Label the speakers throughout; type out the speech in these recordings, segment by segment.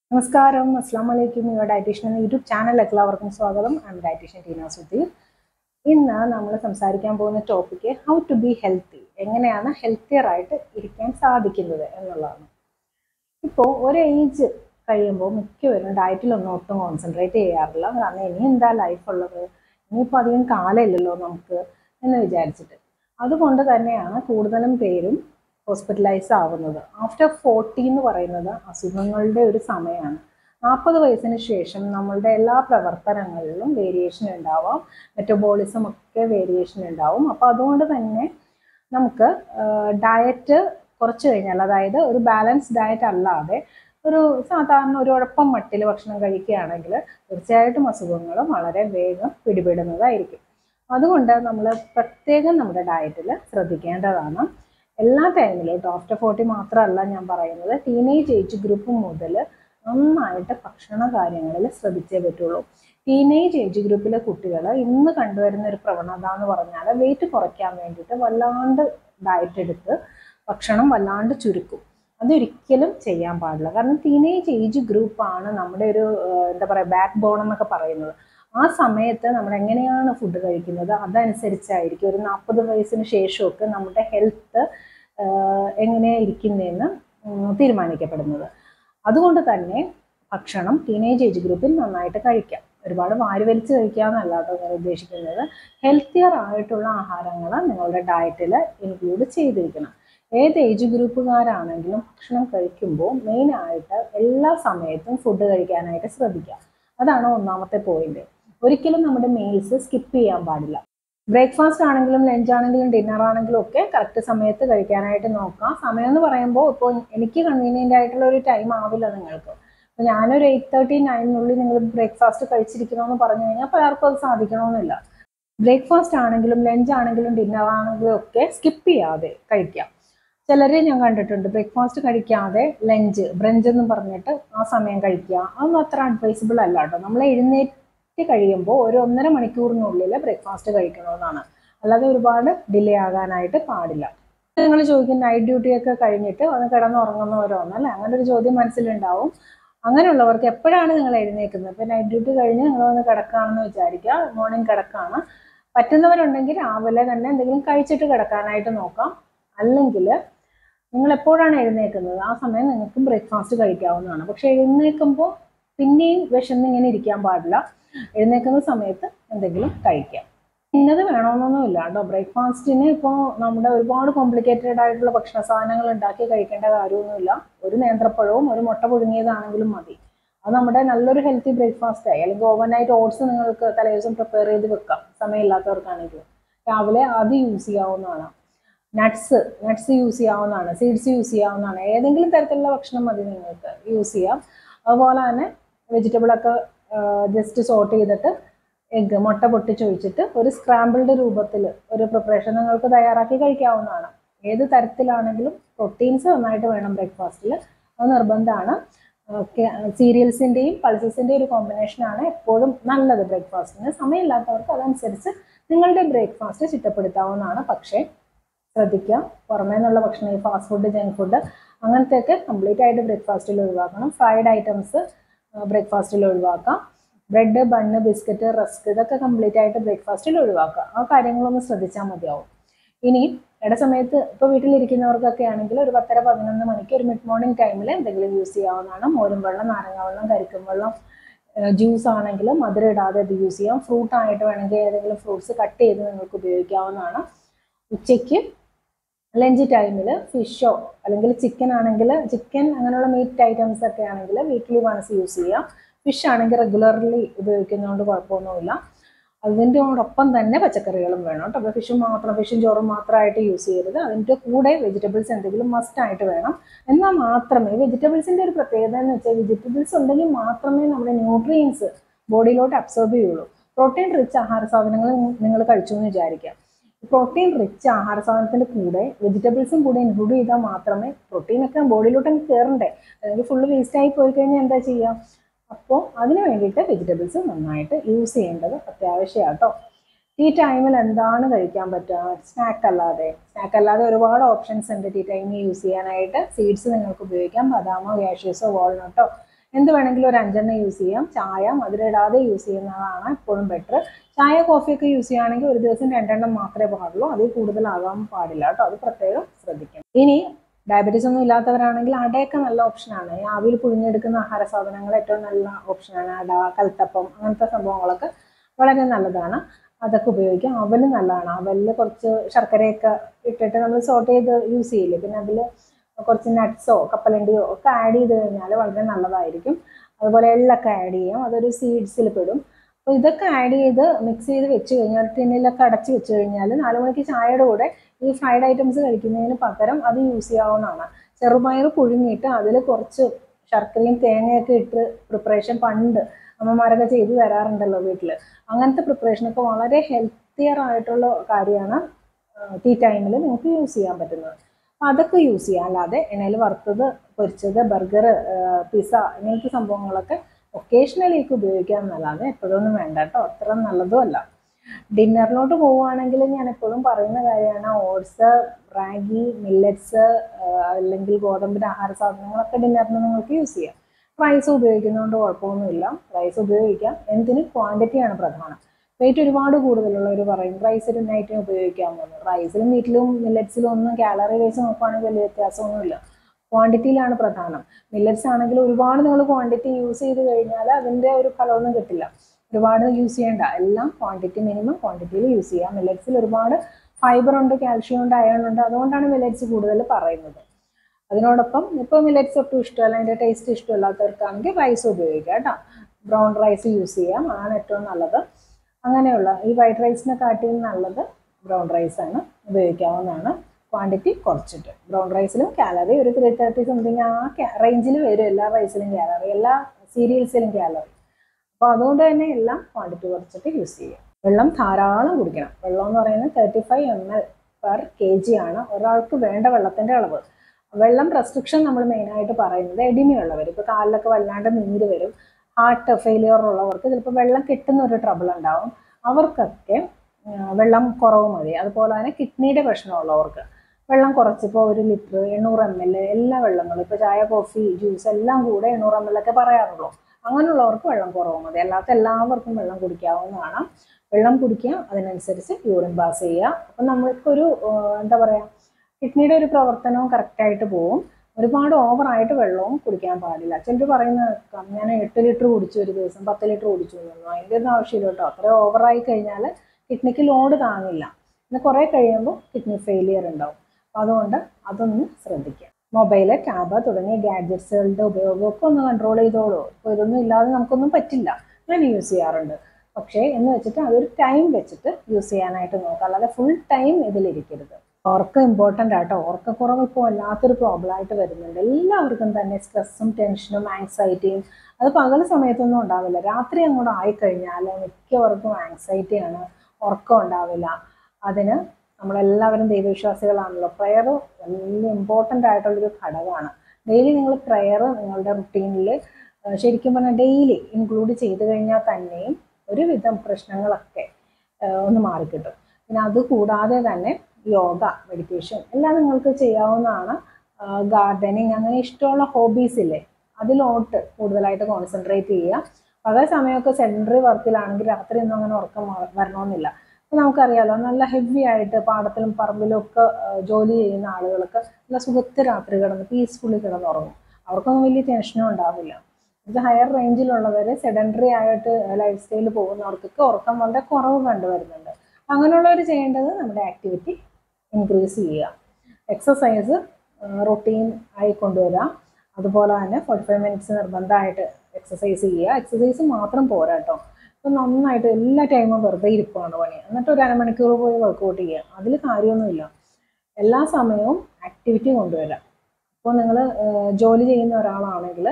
Speaker 1: നമസ്കാരം അസ്സാം വലൈക്കും യുവർ ഡയറ്റീഷ്യൻ എന്ന യൂട്യൂബ് ചാനലിലേക്ക് എല്ലാവർക്കും സ്വാഗതം I am dietitian Teena Sudheer ഇന്ന് നമ്മൾ സംസാരിക്കാൻ പോകുന്ന topic how to be healthy എങ്ങനെയാണ് ഹെൽത്തിയർ ആയിട്ട് ഇരിക്കാൻ സാധിക്കുന്നത് എന്നുള്ളതാണ് ഇപ്പോൾ ഒരു ഏജ് കഴിയുമ്പോൾ മിക്കവരും ഡയറ്റിലൊന്നും ഒട്ടും കോൺസെൻട്രേറ്റ് ചെയ്യാറില്ല കാരണം ഇനി എന്താ ലൈഫ് ഉള്ളത് ഇനിയിപ്പോൾ അധികം കാലമില്ലല്ലോ നമുക്ക് എന്ന് വിചാരിച്ചിട്ട് അതുകൊണ്ട് തന്നെയാണ് കൂടുതലും പേരും ഹോസ്പിറ്റലൈസ് ആവുന്നത് ആഫ്റ്റർ ഫോർട്ടി എന്ന് പറയുന്നത് അസുഖങ്ങളുടെ ഒരു സമയമാണ് നാൽപ്പത് വയസ്സിന് ശേഷം നമ്മളുടെ എല്ലാ പ്രവർത്തനങ്ങളിലും വേരിയേഷൻ ഉണ്ടാവാം മെറ്റബോളിസം ഒക്കെ വേരിയേഷൻ ഉണ്ടാവും അപ്പോൾ അതുകൊണ്ട് തന്നെ നമുക്ക് ഡയറ്റ് കുറച്ച് കഴിഞ്ഞാൽ അതായത് ഒരു ബാലൻസ് ഡയറ്റ് അല്ലാതെ ഒരു സാധാരണ ഒരു ഉഴപ്പം മട്ടിൽ ഭക്ഷണം കഴിക്കുകയാണെങ്കിൽ തീർച്ചയായിട്ടും അസുഖങ്ങൾ വളരെ വേഗം പിടിപെടുന്നതായിരിക്കും അതുകൊണ്ട് നമ്മൾ പ്രത്യേകം നമ്മുടെ ഡയറ്റിൽ ശ്രദ്ധിക്കേണ്ടതാണ് എല്ലാ ടൈമിലും കേട്ടോ ആഫ്റ്റർ ഫോർട്ടി മാത്രമല്ല ഞാൻ പറയുന്നത് ടീനേജ് ഏജ് ഗ്രൂപ്പ് മുതൽ നന്നായിട്ട് ഭക്ഷണ കാര്യങ്ങളിൽ ശ്രദ്ധിച്ചേ പറ്റുള്ളൂ ടീനേജ് ഏജ് ഗ്രൂപ്പിലെ കുട്ടികൾ ഇന്ന് കണ്ടുവരുന്ന ഒരു പ്രവണത എന്ന് പറഞ്ഞാൽ വെയിറ്റ് കുറയ്ക്കാൻ വേണ്ടിയിട്ട് വല്ലാണ്ട് ഡയറ്റ് എടുത്ത് ഭക്ഷണം വല്ലാണ്ട് ചുരുക്കും അതൊരിക്കലും ചെയ്യാൻ പാടില്ല കാരണം ടീനേജ് ഏജ് ഗ്രൂപ്പാണ് നമ്മുടെ ഒരു ഏഹ്, എന്താ പറയുക ബാക്ക് ബോൺ എന്നൊക്കെ പറയുന്നത് ആ സമയത്ത് നമ്മൾ എങ്ങനെയാണ് ഫുഡ് കഴിക്കുന്നത് അതനുസരിച്ചായിരിക്കും ഒരു നാൽപ്പത് വയസ്സിന് ശേഷമൊക്കെ നമ്മുടെ ഹെൽത്ത് എങ്ങനെയാണ് ഇരിക്കുന്നതെന്ന് ഉം, തീരുമാനിക്കപ്പെടുന്നത് അതുകൊണ്ട് തന്നെ ഭക്ഷണം ടീനേജ് ഏജ് ഗ്രൂപ്പിൽ നന്നായിട്ട് കഴിക്കാം ഒരുപാട് വാരി വലിച്ച് കഴിക്കാമെന്നല്ല കേട്ടോ ഞാൻ ഉദ്ദേശിക്കുന്നത് ഹെൽത്തിയർ ആയിട്ടുള്ള ആഹാരങ്ങൾ നിങ്ങളുടെ ഡയറ്റിൽ ഇൻക്ലൂഡ് ചെയ്തിരിക്കണം ഏത് ഏജ് ഗ്രൂപ്പുകാരാണെങ്കിലും ഭക്ഷണം കഴിക്കുമ്പോൾ മെയിനായിട്ട് എല്ലാ സമയത്തും ഫുഡ് കഴിക്കാനായിട്ട് ശ്രദ്ധിക്കുക അതാണ് ഒന്നാമത്തെ പോയിന്റ് ഒരിക്കലും നമ്മുടെ മീൽസ് സ്കിപ്പ് ചെയ്യാൻ പാടില്ല ബ്രേക്ക്ഫാസ്റ്റ് ആണെങ്കിലും ലഞ്ച് ആണെങ്കിലും ഡിന്നർ ആണെങ്കിലും ഒക്കെ കറക്റ്റ് സമയത്ത് കഴിക്കാനായിട്ട് നോക്കാം സമയം എന്ന് പറയുമ്പോൾ ഇപ്പോൾ എനിക്ക് കൺവീനിയൻ്റ് ആയിട്ടുള്ള ഒരു ടൈം ആവില്ല നിങ്ങൾക്ക് അപ്പോൾ ഞാനൊരു എയ്റ്റ് തേർട്ടി നയനിനുള്ളിൽ നിങ്ങൾ ബ്രേക്ക്ഫാസ്റ്റ് കഴിച്ചിരിക്കണമെന്ന് പറഞ്ഞു കഴിഞ്ഞാൽ പലർക്കും അത് സാധിക്കണമെന്നില്ല ബ്രേക്ക്ഫാസ്റ്റ് ആണെങ്കിലും ലഞ്ച് ആണെങ്കിലും ഡിന്നർ ആണെങ്കിലും ഒക്കെ സ്കിപ്പ് ചെയ്യാതെ കഴിക്കാം ചിലരെ ഞാൻ കണ്ടിട്ടുണ്ട് ബ്രേക്ക്ഫാസ്റ്റ് കഴിക്കാതെ ലഞ്ച് ബ്രഞ്ച് എന്ന് പറഞ്ഞിട്ട് ആ സമയം കഴിക്കുക അതൊന്നും അത്ര അഡ്വൈസബിൾ അല്ല കേട്ടോ നമ്മൾ എഴുന്നേറ്റ് കഴിയുമ്പോൾ ഒരു ഒന്നര മണിക്കൂറിനുള്ളിൽ ബ്രേക്ക്ഫാസ്റ്റ് കഴിക്കണമെന്നാണ് അല്ലാതെ ഒരുപാട് ഡിലേ ആകാനായിട്ട് പാടില്ല നിങ്ങൾ ചോദിക്കും നൈറ്റ് ഡ്യൂട്ടി ഒക്കെ കഴിഞ്ഞിട്ട് ഒന്ന് കിടന്നുറങ്ങുന്നവരോന്ന് അല്ലേ അങ്ങനെ ഒരു ചോദ്യം മനസ്സിലുണ്ടാവും അങ്ങനെയുള്ളവർക്ക് എപ്പോഴാണ് നിങ്ങൾ എഴുന്നേക്കുന്നത് ഇപ്പോൾ നൈറ്റ് ഡ്യൂട്ടി കഴിഞ്ഞ് നിങ്ങൾ വന്ന് കിടക്കുകയാണെന്ന് വിചാരിക്കുക മോർണിംഗ് കിടക്കുകയാണ് പറ്റുന്നവരുണ്ടെങ്കിൽ രാവിലെ തന്നെ എന്തെങ്കിലും കഴിച്ചിട്ട് കിടക്കാനായിട്ട് നോക്കാം അല്ലെങ്കിൽ നിങ്ങൾ എപ്പോഴാണ് എഴുന്നേക്കുന്നത് ആ സമയം നിങ്ങൾക്ക് ബ്രേക്ക്ഫാസ്റ്റ് കഴിക്കാവുന്നതാണ് പക്ഷെ എഴുന്നേൽക്കുമ്പോൾ പിന്നെയും വിശന്ന് ഇങ്ങനെ ഇരിക്കാൻ പാടില്ല എഴുന്നേൽക്കുന്ന സമയത്ത് എന്തെങ്കിലും കഴിക്കാം ഇന്നത് വേണമെന്നൊന്നും ഇല്ല കേട്ടോ ബ്രേക്ക്ഫാസ്റ്റിന് ഇപ്പോൾ നമ്മുടെ ഒരുപാട് കോംപ്ലിക്കേറ്റഡ് ആയിട്ടുള്ള ഭക്ഷണ സാധനങ്ങൾ ഉണ്ടാക്കി കഴിക്കേണ്ട കാര്യമൊന്നുമില്ല ഒരു നേന്ത്രപ്പഴവും ഒരു മുട്ട പുഴുങ്ങിയതാണെങ്കിലും മതി അത് നമ്മുടെ നല്ലൊരു ഹെൽത്തി ബ്രേക്ക്ഫാസ്റ്റ് ആയി അല്ലെങ്കിൽ ഓവർനൈറ്റ് ഓട്സ് നിങ്ങൾക്ക് തലേദിവസം പ്രിപ്പയർ ചെയ്ത് വെക്കാം സമയമില്ലാത്തവർക്കാണെങ്കിൽ രാവിലെ അത് യൂസ് ചെയ്യാവുന്നതാണ് നട്ട്സ് നട്ട്സ് യൂസ് ചെയ്യാവുന്നതാണ് സീഡ്സ് യൂസ് ചെയ്യാവുന്നതാണ് ഏതെങ്കിലും തരത്തിലുള്ള ഭക്ഷണം മതി നിങ്ങൾക്ക് യൂസ് ചെയ്യാം അതുപോലെ തന്നെ വെജിറ്റബിളൊക്കെ ജസ്റ്റ് സോട്ട് ചെയ്തിട്ട് എഗ്ഗ് മുട്ട പൊട്ടിച്ചൊഴിച്ചിട്ട് ഒരു സ്ക്രാമ്പിൾഡ് രൂപത്തിൽ ഒരു പ്രിപ്പറേഷൻ നിങ്ങൾക്ക് തയ്യാറാക്കി കഴിക്കാവുന്നതാണ് ഏത് തരത്തിലാണെങ്കിലും പ്രോട്ടീൻസ് നന്നായിട്ട് വേണം ബ്രേക്ക്ഫാസ്റ്റിൽ അത് നിർബന്ധമാണ് സീരിയൽസിൻ്റെയും പൾസസിൻ്റെയും ഒരു കോമ്പിനേഷനാണ് എപ്പോഴും നല്ലത് ബ്രേക്ക്ഫാസ്റ്റിന് സമയമില്ലാത്തവർക്ക് അതനുസരിച്ച് നിങ്ങളുടെ ബ്രേക്ക്ഫാസ്റ്റ് ചിട്ടപ്പെടുത്താവുന്നതാണ് പക്ഷേ ശ്രദ്ധിക്കുക പുറമേ നിന്നുള്ള ഭക്ഷണം ഈ ഫാസ്റ്റ് ഫുഡ് ജങ്ക് ഫുഡ് അങ്ങനത്തെയൊക്കെ കംപ്ലീറ്റ് ആയിട്ട് ബ്രേക്ക്ഫാസ്റ്റിൽ ഒഴിവാക്കണം ഫ്രൈഡ് ഐറ്റംസ് ബ്രേക്ക്ഫാസ്റ്റിൽ ഒഴിവാക്കാം ബ്രെഡ് ബണ്ണ് ബിസ്ക്കറ്റ് റസ്ക് ഇതൊക്കെ കംപ്ലീറ്റ് ആയിട്ട് ബ്രേക്ക്ഫാസ്റ്റിൽ ഒഴിവാക്കുക ആ കാര്യങ്ങളൊന്ന് ശ്രദ്ധിച്ചാൽ മതിയാവും ഇനി ഇട സമയത്ത് ഇപ്പോൾ വീട്ടിലിരിക്കുന്നവർക്കൊക്കെ ആണെങ്കിൽ ഒരു പത്തര പതിനൊന്ന് മണിക്ക് ഒരു മിഡ് മോർണിംഗ് ടൈമിൽ എന്തെങ്കിലും യൂസ് ചെയ്യാവുന്നതാണ് മോരും വെള്ളം നാരങ്ങ വെള്ളം കരിക്കും വെള്ളം ജ്യൂസ് ആണെങ്കിൽ മധുരം ഇടാതെ അത് യൂസ് ചെയ്യാം ഫ്രൂട്ട് ആയിട്ട് വേണമെങ്കിൽ ഏതെങ്കിലും ഫ്രൂട്ട്സ് കട്ട് ചെയ്ത് നിങ്ങൾക്ക് ഉപയോഗിക്കാവുന്നതാണ് ഉച്ചയ്ക്ക് ലഞ്ച് ടൈമിൽ ഫിഷോ അല്ലെങ്കിൽ ചിക്കൻ ആണെങ്കിൽ ചിക്കൻ അങ്ങനെയുള്ള മീറ്റ് ഐറ്റംസ് ഒക്കെ ആണെങ്കിൽ വീക്കിലി വൺസ് യൂസ് ചെയ്യാം ഫിഷ് ആണെങ്കിൽ റെഗുലർലി ഉപയോഗിക്കുന്നതുകൊണ്ട് കുഴപ്പമൊന്നുമില്ല അതിൻ്റെയോടൊപ്പം തന്നെ പച്ചക്കറികളും വേണം കേട്ടോ അപ്പോൾ ഫിഷും മാത്രം ഫിഷും ചോറും മാത്രമായിട്ട് യൂസ് ചെയ്യരുത് അതിൻ്റെ കൂടെ വെജിറ്റബിൾസ് എന്തെങ്കിലും മസ്റ്റ് ആയിട്ട് വേണം എന്നാൽ മാത്രമേ വെജിറ്റബിൾസിൻ്റെ ഒരു പ്രത്യേകത എന്ന് വെച്ചാൽ വെജിറ്റബിൾസ് ഉണ്ടെങ്കിൽ മാത്രമേ നമ്മുടെ ന്യൂട്രിയൻസ് ബോഡിയിലോട്ട് അബ്സോർബ് ചെയ്യുള്ളൂ പ്രോട്ടീൻ റിച്ച് ആഹാര സാധനങ്ങൾ നിങ്ങൾ കഴിച്ചു എന്ന് വിചാരിക്കാം പ്രോട്ടീൻ റിച്ച് ആഹാര സാധനത്തിൻ്റെ കൂടെ വെജിറ്റബിൾസും കൂടെ ഇൻക്ലൂഡ് ചെയ്താൽ മാത്രമേ പ്രോട്ടീനൊക്കെ ബോഡിയിലോട്ട് അങ്ങ് കയറണ്ടേ അല്ലെങ്കിൽ ഫുള്ള് വേസ്റ്റായി പോയി കഴിഞ്ഞാൽ എന്താ ചെയ്യുക അപ്പോൾ അതിന് വേണ്ടിയിട്ട് വെജിറ്റബിൾസ് നന്നായിട്ട് യൂസ് ചെയ്യേണ്ടത് അത്യാവശ്യമാണ് കേട്ടോ ടീ ടൈമിൽ എന്താണ് കഴിക്കാൻ പറ്റുക സ്നാക്ക് അല്ലാതെ സ്നാക്ക് അല്ലാതെ ഒരുപാട് ഓപ്ഷൻസ് ഉണ്ട് ടീ ടൈമിൽ യൂസ് ചെയ്യാനായിട്ട് സീഡ്സ് നിങ്ങൾക്ക് ഉപയോഗിക്കാം ബദാമോ കാഷ്യൂസോ വാൾനട്ടോ എന്ത് വേണമെങ്കിലും ഒരു അഞ്ചെണ്ണം യൂസ് ചെയ്യാം ചായ മധുരം ഇടാതെ യൂസ് ചെയ്യുന്നതാണ് എപ്പോഴും ബെറ്റർ ചായ കോഫിയൊക്കെ യൂസ് ചെയ്യുകയാണെങ്കിൽ ഒരു ദിവസം രണ്ടെണ്ണം മാത്രമേ പാടുള്ളൂ അതിൽ കൂടുതലാകാൻ പാടില്ല കേട്ടോ അത് പ്രത്യേകം ശ്രദ്ധിക്കണം ഇനി ഡയബറ്റീസ് ഒന്നും ഇല്ലാത്തവരാണെങ്കിൽ അടയൊക്കെ നല്ല ഓപ്ഷനാണ് ഈ ആവിയിൽ പുഴിഞ്ഞെടുക്കുന്ന ആഹാര സാധനങ്ങൾ ഏറ്റവും നല്ല ഓപ്ഷനാണ് അട കൽത്തപ്പം അങ്ങനത്തെ സംഭവങ്ങളൊക്കെ വളരെ നല്ലതാണ് അതൊക്കെ ഉപയോഗിക്കാം അവല് നല്ലതാണ് അവലിൽ കുറച്ച് ശർക്കരയൊക്കെ ഇട്ടിട്ട് നമ്മൾ സോട്ട് ചെയ്ത് യൂസ് ചെയ്യില്ലേ പിന്നെ അതിൽ കുറച്ച് നട്ട്സോ കപ്പലണ്ടിയോ ഒക്കെ ആഡ് ചെയ്ത് കഴിഞ്ഞാൽ വളരെ നല്ലതായിരിക്കും അതുപോലെ എള്ളൊക്കെ ആഡ് ചെയ്യാം അതൊരു സീഡ്സിൽ പെടും അപ്പോൾ ഇതൊക്കെ ആഡ് ചെയ്ത് മിക്സ് ചെയ്ത് വെച്ച് കഴിഞ്ഞാൽ ടിന്നിലൊക്കെ അടച്ച് വെച്ച് കഴിഞ്ഞാൽ നാല് മണിക്ക് ചായയുടെ കൂടെ ഈ ഫ്രൈഡ് ഐറ്റംസ് കഴിക്കുന്നതിന് പകരം അത് യൂസ് ചെയ്യാവുന്നതാണ് ചെറുപയർ പുഴുങ്ങിയിട്ട് അതിൽ കുറച്ച് ശർക്കരയും തേങ്ങയൊക്കെ ഇട്ട് പ്രിപ്പറേഷൻ പണ്ട് അമ്മമാരൊക്കെ ചെയ്തു തരാറുണ്ടല്ലോ വീട്ടിൽ അങ്ങനത്തെ പ്രിപ്പറേഷനൊക്കെ വളരെ ഹെൽത്തിയർ ആയിട്ടുള്ള കാര്യമാണ് ടീ ടൈമിൽ നിങ്ങൾക്ക് യൂസ് ചെയ്യാൻ പറ്റുന്നത് അപ്പം അതൊക്കെ യൂസ് ചെയ്യാം അല്ലാതെ എണ്ണയിൽ വറുത്തത് പൊരിച്ചത് ബർഗർ പിസ്സ ഇങ്ങനത്തെ സംഭവങ്ങളൊക്കെ ഒക്കേഷണലിയൊക്കെ ഉപയോഗിക്കാം എന്നല്ലാതെ എപ്പോഴൊന്നും വേണ്ട കേട്ടോ അത്ര നല്ലതും അല്ല ഡിന്നറിലോട്ട് പോവുകയാണെങ്കിൽ ഞാൻ എപ്പോഴും പറയുന്ന കാര്യമാണ് ഓട്സ് റാഗി മില്ലറ്റ്സ് അല്ലെങ്കിൽ ഗോതമ്പിൻ്റെ ആഹാര സാധനങ്ങളൊക്കെ ഡിന്നറിന് നിങ്ങൾക്ക് യൂസ് ചെയ്യാം റൈസ് ഉപയോഗിക്കുന്നതുകൊണ്ട് കുഴപ്പമൊന്നുമില്ല റൈസ് ഉപയോഗിക്കാം എന്തിന് ക്വാണ്ടിറ്റിയാണ് പ്രധാനം വെയിറ്റ് ഒരുപാട് കൂടുതലുള്ളവർ പറയും റൈസ് നൈറ്റിന് ഉപയോഗിക്കാമെന്ന് റൈസിലും വീട്ടിലും മില്ലറ്റ്സിലും ഒന്നും കാലറി വൈസ് നോക്കുകയാണെങ്കിൽ വലിയ വ്യത്യാസമൊന്നുമില്ല ക്വാണ്ടിറ്റിയിലാണ് പ്രധാനം മില്ലറ്റ്സ് ആണെങ്കിൽ ഒരുപാട് നിങ്ങൾ ക്വാണ്ടിറ്റി യൂസ് ചെയ്ത് കഴിഞ്ഞാൽ അതിൻ്റെ ഒരു ഫലമൊന്നും കിട്ടില്ല ഒരുപാട് യൂസ് ചെയ്യേണ്ട എല്ലാം ക്വാണ്ടിറ്റി മിനിമം ക്വാണ്ടിറ്റിയിൽ യൂസ് ചെയ്യാം മില്ലറ്റ്സിൽ ഒരുപാട് ഫൈബർ ഉണ്ട് കാൽഷ്യം ഉണ്ട് അയൺ ഉണ്ട് അതുകൊണ്ടാണ് മില്ലറ്റ്സ് കൂടുതൽ പറയുന്നത് അതിനോടൊപ്പം ഇപ്പോൾ മില്ലറ്റ്സ് ഒട്ടും ഇഷ്ടമല്ല അതിൻ്റെ ടേസ്റ്റ് ഇഷ്ടമില്ലാത്തവർക്കാണെങ്കിൽ റൈസ് ഉപയോഗിക്കാം കേട്ടോ ബ്രൗൺ റൈസ് യൂസ് ചെയ്യാം അതാണ് ഏറ്റവും നല്ലത് അങ്ങനെയുള്ള ഈ വൈറ്റ് റൈസിനെ കാട്ടിയും നല്ലത് ബ്രൗൺ റൈസാണ് ഉപയോഗിക്കാവുന്നതാണ് ക്വാണ്ടിറ്റി കുറച്ചിട്ട് ബ്രൗൺ റൈസിലും കാലറി ഒരു ത്രീ തേർട്ടി സംതിങ് ആ റേഞ്ചിൽ വരും എല്ലാ റൈസിലും കാലറി എല്ലാ സീരിയൽസിലും കാലറി അപ്പോൾ അതുകൊണ്ട് തന്നെ എല്ലാം ക്വാണ്ടിറ്റി കുറച്ചിട്ട് യൂസ് ചെയ്യുക വെള്ളം ധാരാളം കുടിക്കണം വെള്ളം എന്ന് പറയുന്നത് thirty five M L per K G ആണ് ഒരാൾക്ക് വേണ്ട വെള്ളത്തിൻ്റെ അളവ് വെള്ളം റെസ്ട്രിക്ഷൻ നമ്മൾ മെയിനായിട്ട് പറയുന്നത് എഡിമയുള്ളവർ ഇപ്പോൾ കാലിലൊക്കെ വല്ലാണ്ട് നീര് വരും ഹാർട്ട് ഫെയിലിയർ ഉള്ളവർക്ക് ചിലപ്പോൾ വെള്ളം കിട്ടുന്ന ഒരു ട്രബിൾ ഉണ്ടാവും അവർക്കൊക്കെ വെള്ളം കുറവ് മതി അതുപോലെ തന്നെ കിഡ്നിയുടെ പ്രശ്നമുള്ളവർക്ക് വെള്ളം കുറച്ചിപ്പോൾ ഒരു ലിറ്റർ എണ്ണൂറ് എം എൽ എല്ലാ വെള്ളങ്ങളും ഇപ്പോൾ ചായ കോഫി ജ്യൂസ് എല്ലാം കൂടെ എണ്ണൂറ് എം എൽ ഒക്കെ പറയാറുള്ളൂ അങ്ങനെയുള്ളവർക്ക് വെള്ളം കുറവ് മതി അല്ലാത്ത എല്ലാവർക്കും വെള്ളം കുടിക്കാവുന്നതാണ് വെള്ളം കുടിക്കുക അതിനനുസരിച്ച് യൂറിൻ പാസ് ചെയ്യുക അപ്പം നമ്മൾക്കൊരു എന്താ പറയുക കിഡ്നിയുടെ ഒരു പ്രവർത്തനവും കറക്റ്റായിട്ട് പോവും ഒരുപാട് ഓവറായിട്ട് വെള്ളവും കുടിക്കാൻ പാടില്ല ചിലർ പറയുന്നത് ഞാൻ എട്ട് ലിറ്റർ കുടിച്ചു ഒരു ദിവസം പത്ത് ലിറ്റർ കുടിച്ചു എന്നു അതിൻ്റെ ഒന്നും ആവശ്യമില്ല കേട്ടോ അത്ര ഓവറായി കഴിഞ്ഞാൽ കിഡ്നിക്ക് ലോഡ് താങ്ങില്ല പിന്നെ കുറേ കഴിയുമ്പോൾ കിഡ്നി ഫെയിലിയർ ഉണ്ടാവും അപ്പോൾ അതുകൊണ്ട് അതൊന്ന് ശ്രദ്ധിക്കുക മൊബൈല് ടാബ് തുടങ്ങിയ ഗാഡ്ജറ്റ്സുകളുടെ ഉപയോഗമൊക്കെ ഒന്ന് കൺട്രോൾ ചെയ്തോളൂ ഇപ്പോൾ ഇതൊന്നും ഇല്ലാതെ നമുക്കൊന്നും പറ്റില്ല ഞാൻ യൂസ് ചെയ്യാറുണ്ട് പക്ഷേ എന്ന് വെച്ചിട്ട് അതൊരു ടൈം വെച്ചിട്ട് യൂസ് ചെയ്യാനായിട്ട് നോക്കുക അല്ലാതെ ഫുൾ ടൈം ഇതിലിരിക്കരുത് ഉറക്കം ഇമ്പോർട്ടൻ്റ് ആട്ടോ ഉറക്കക്കുറവ് ഇപ്പോൾ വല്ലാത്തൊരു പ്രോബ്ലം ആയിട്ട് വരുന്നുണ്ട് എല്ലാവർക്കും തന്നെ സ്ട്രെസ്സും ടെൻഷനും ആങ്സൈറ്റിയും അത് പകൽ സമയത്തൊന്നും ഉണ്ടാവില്ല രാത്രി അങ്ങോട്ട് ആയിക്കഴിഞ്ഞാൽ മിക്കവർക്കും ആങ്സൈറ്റിയാണ് ഉറക്കം ഉണ്ടാവില്ല അതിന് നമ്മളെല്ലാവരും ദൈവവിശ്വാസികളാണല്ലോ പ്രയർ വലിയ ഇമ്പോർട്ടൻ്റ് ആയിട്ടുള്ളൊരു ഘടകമാണ് ഡെയിലി നിങ്ങൾ പ്രയർ നിങ്ങളുടെ റുട്ടീനിൽ ശരിക്കും പറഞ്ഞാൽ ഡെയിലി ഇൻക്ലൂഡ് ചെയ്ത് കഴിഞ്ഞാൽ തന്നെയും ഒരുവിധം പ്രശ്നങ്ങളൊക്കെ ഒന്ന് മാറിക്കിട്ടും പിന്നെ അത് കൂടാതെ തന്നെ യോഗ മെഡിറ്റേഷൻ എല്ലാം നിങ്ങൾക്ക് ചെയ്യാവുന്നതാണ് ഗാർഡനിങ് അങ്ങനെ ഇഷ്ടമുള്ള ഹോബീസ് ഇല്ലേ അതിലോട്ട് കൂടുതലായിട്ട് കോൺസെൻട്രേറ്റ് ചെയ്യുക പകൽ സമയമൊക്കെ സെൻറ്ററി വർക്കിലാണെങ്കിൽ രാത്രി ഒന്നും അങ്ങനെ ഉറക്കം വരണമെന്നില്ല അപ്പോൾ നമുക്കറിയാലോ നല്ല ഹെവി ആയിട്ട് പാടത്തിലും പറമ്പിലും ഒക്കെ ജോലി ചെയ്യുന്ന ആളുകൾക്ക് നല്ല സുഖത്ത് രാത്രി കിടന്ന് പീസ്ഫുള്ളി കിടന്നുറങ്ങും അവർക്കൊന്നും വലിയ ടെൻഷനും ഉണ്ടാവില്ല ഇത് ഹയർ റേഞ്ചിലുള്ളവർ സെഡൻഡറി ആയിട്ട് ലൈഫ് സ്റ്റൈൽ പോകുന്നവർക്കൊക്കെ ഉറക്കം വളരെ കുറവ് കണ്ടുവരുന്നുണ്ട് അങ്ങനെയുള്ളവർ ചെയ്യേണ്ടത് നമ്മുടെ ആക്ടിവിറ്റി ഇൻക്രീസ് ചെയ്യുക എക്സസൈസ് റൊട്ടീൻ ആയി കൊണ്ടുവരിക അതുപോലെ തന്നെ ഫോർട്ടി ഫൈവ് മിനിറ്റ്സ് നിർബന്ധമായിട്ട് എക്സസൈസ് ചെയ്യുക എക്സസൈസ് മാത്രം പോരാ കേട്ടോ ഇപ്പം നന്നായിട്ട് എല്ലാ ടൈമും വെറുതെ ഇരിപ്പാണ് പണി എന്നിട്ട് ഒരു അരമണിക്കൂർ പോയി വർക്കൗട്ട് ചെയ്യുക അതിൽ കാര്യമൊന്നുമില്ല എല്ലാ സമയവും ആക്ടിവിറ്റി കൊണ്ടുവരാം ഇപ്പോൾ നിങ്ങൾ ജോലി ചെയ്യുന്ന ഒരാളാണെങ്കിൽ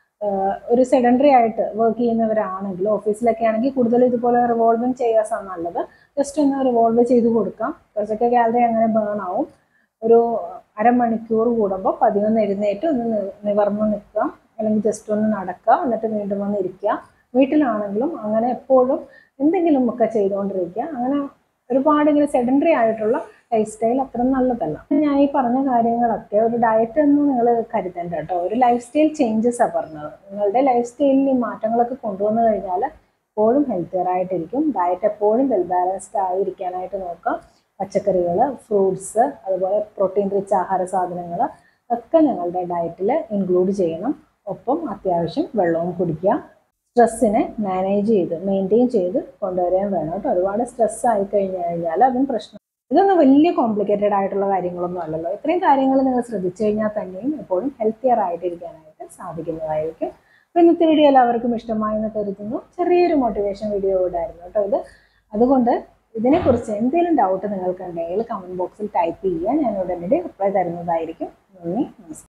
Speaker 1: ഒരു സെഡൻഡറി ആയിട്ട് വർക്ക് ചെയ്യുന്നവരാണെങ്കിൽ ഓഫീസിലൊക്കെ ആണെങ്കിൽ കൂടുതൽ ഇതുപോലെ റിവോൾവിങ് ചെയ്യാൻ നല്ലത് ജസ്റ്റ് ഒന്ന് റിവോൾവ് ചെയ്ത് കൊടുക്കാം കുറച്ചൊക്കെ കാലറി അങ്ങനെ ബേൺ ആവും ഒരു അരമണിക്കൂർ കൂടുമ്പോൾ പതിനൊന്ന് എഴുന്നേറ്റ് ഒന്ന് നിവർന്ന് നിൽക്കുക അല്ലെങ്കിൽ ജസ്റ്റ് ഒന്ന് നടക്കുക എന്നിട്ട് വീണ്ടും വന്ന് ഇരിക്കുക വീട്ടിലാണെങ്കിലും അങ്ങനെ എപ്പോഴും എന്തെങ്കിലും ഒക്കെ ചെയ്തുകൊണ്ടിരിക്കുക അങ്ങനെ ഒരുപാട് ഇങ്ങനെ സെഡൻഡറി ആയിട്ടുള്ള ലൈഫ് സ്റ്റൈൽ അത്ര നല്ലതല്ല ഞാൻ ഈ പറഞ്ഞ കാര്യങ്ങളൊക്കെ ഒരു ഡയറ്റ് എന്ന് നിങ്ങൾ കരുതണ്ട കേട്ടോ ഒരു ലൈഫ് സ്റ്റൈൽ ചേഞ്ചസ് ആണ് പറഞ്ഞത് നിങ്ങളുടെ ലൈഫ് സ്റ്റൈലിൽ ഈ മാറ്റങ്ങളൊക്കെ കൊണ്ടുവന്നു കഴിഞ്ഞാൽ എപ്പോഴും ഹെൽത്തിയർ ആയിട്ടിരിക്കും ഡയറ്റ് എപ്പോഴും വെൽ ബാലൻസ്ഡ് ആയിരിക്കാനായിട്ട് നോക്കുക പച്ചക്കറികൾ ഫ്രൂട്ട്സ് അതുപോലെ പ്രോട്ടീൻ റിച്ച് ആഹാര സാധനങ്ങൾ ഒക്കെ ഞങ്ങളുടെ ഡയറ്റിൽ ഇൻക്ലൂഡ് ചെയ്യണം ഒപ്പം അത്യാവശ്യം വെള്ളവും കുടിക്കുക സ്ട്രെസ്സിനെ മാനേജ് ചെയ്ത് മെയിൻറ്റെയിൻ ചെയ്ത് കൊണ്ടുവരാൻ വേണം കേട്ടോ ഒരുപാട് സ്ട്രെസ് ആയി കഴിഞ്ഞു കഴിഞ്ഞാൽ അതും പ്രശ്നം ഇതൊന്നും വലിയ കോംപ്ലിക്കേറ്റഡ് ആയിട്ടുള്ള കാര്യങ്ങളൊന്നും അല്ലല്ലോ ഇത്രയും കാര്യങ്ങൾ നിങ്ങൾ ശ്രദ്ധിച്ചു കഴിഞ്ഞാൽ തന്നെയും എപ്പോഴും ഹെൽത്തിയർ ആയിട്ടിരിക്കാനായിട്ട് സാധിക്കുന്നതായിരിക്കും അപ്പോൾ ഇന്നത്തെ വീഡിയോ എല്ലാവർക്കും ഇഷ്ടമായെന്ന് കരുതുന്നു ചെറിയൊരു മോട്ടിവേഷൻ വീഡിയോ കൂടെ ആയിരുന്നു കേട്ടോ ഇത് അതുകൊണ്ട് ഇതിനെക്കുറിച്ച് എന്തെങ്കിലും ഡൗട്ട് നിങ്ങൾക്ക് ഉണ്ടെങ്കിൽ കമൻറ്റ് ബോക്സിൽ ടൈപ്പ് ചെയ്യുക ഞാൻ ഉടനടി റിപ്ലൈ തരുന്നതായിരിക്കും നന്ദി നമസ്കാരം